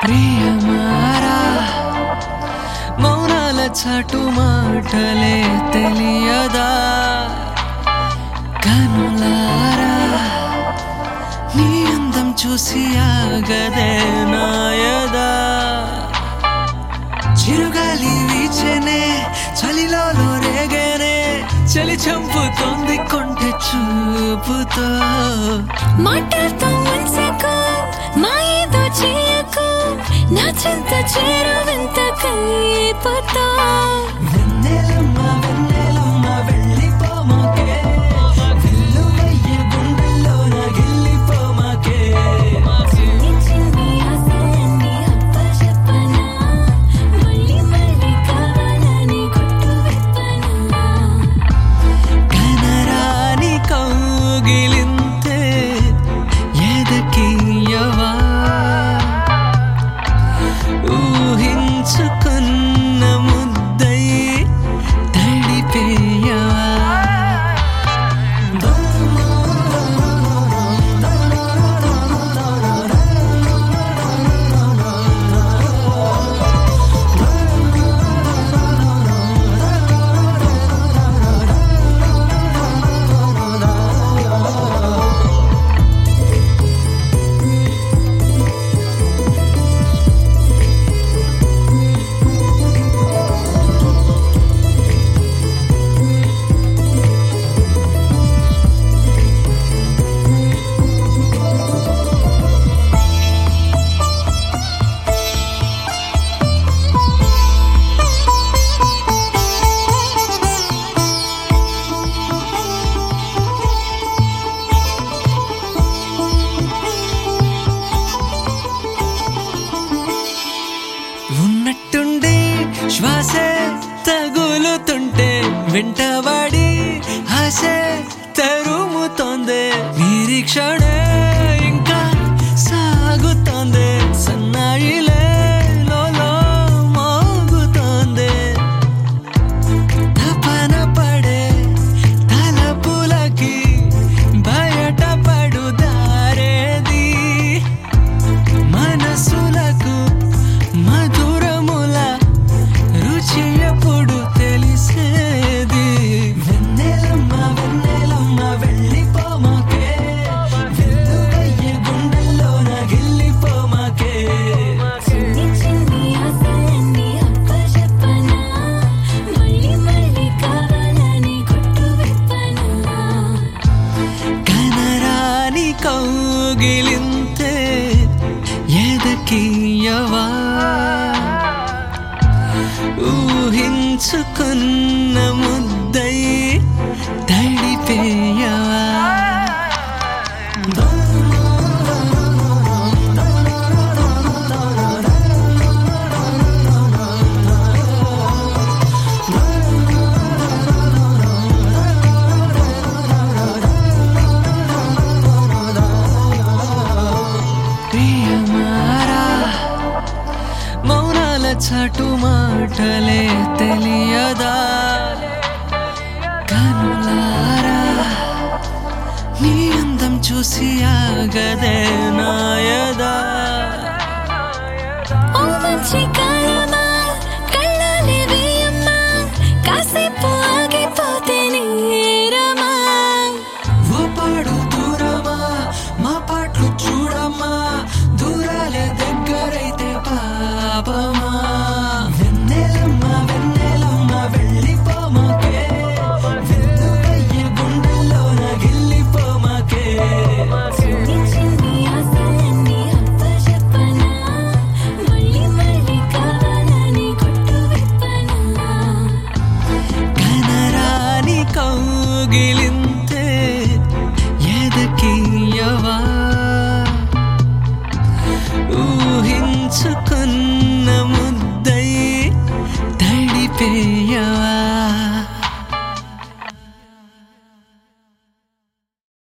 ప్రియమారా మౌనాల చాటు మాటలే తెలియదా కనులారా నీ అందం చూసి ఆగదే నాయదా చిరుగాలి వీచెనే చలిలో రేగనే చలి చంపుతోంది కొంటె చూపుతో మాటలతో మనసకు మాయేదో చేయకు నా చింత చేరువంత కైపోతా వెన్నెలమ్మ వెన్నెలమ్మ వెళ్ళిపోమాకే వెల్లువయ్యే గుండెల్లోన గిల్లిపోమాకే చిన్ని చిన్ని ఆశలన్నీ అప్పచెప్పనా మళ్ళీ మళ్ళీ కావాలని కొట్టు విప్పనా కనరాని కౌగిలింతే ఎదకియవా ఊహించుకున్న ముద్దై తడిపేయవా ఉన్నట్టుండి శ్వాసే తగులుతుంటే వెంటబడి ఆసే తరుముతోంది నిరీక్షణే ఇంకా సాగుతోంది సన్నాయిలే లోలో మోగుతోంది తపన పడే తలపులకి బయట పడుదారేది మనసులకు మధురముల రుచి ఎప్పుడు తెలిసేది వెన్నెలమ్మ వెన్నెలమ్మ వెళ్ళిపోమాకే వెల్లువయ్యే గుండెల్లోన గిల్లిపోమాకే చిన్ని చిన్ని ఆశలన్నీ అప్పచెప్పనా మళ్ళీ మళ్ళీ కావాలని కొట్టు విప్పనా కనరాని కౌగిలింతే ఎదకియవా ఊహించుకున్న ముద్దై తడిపేయవా ప్రియమారా మౌనాల చాటు మాటలే తెలియదా కనులారా నీ అందం చూసి ఆగదే నాయదా ఓ మంచి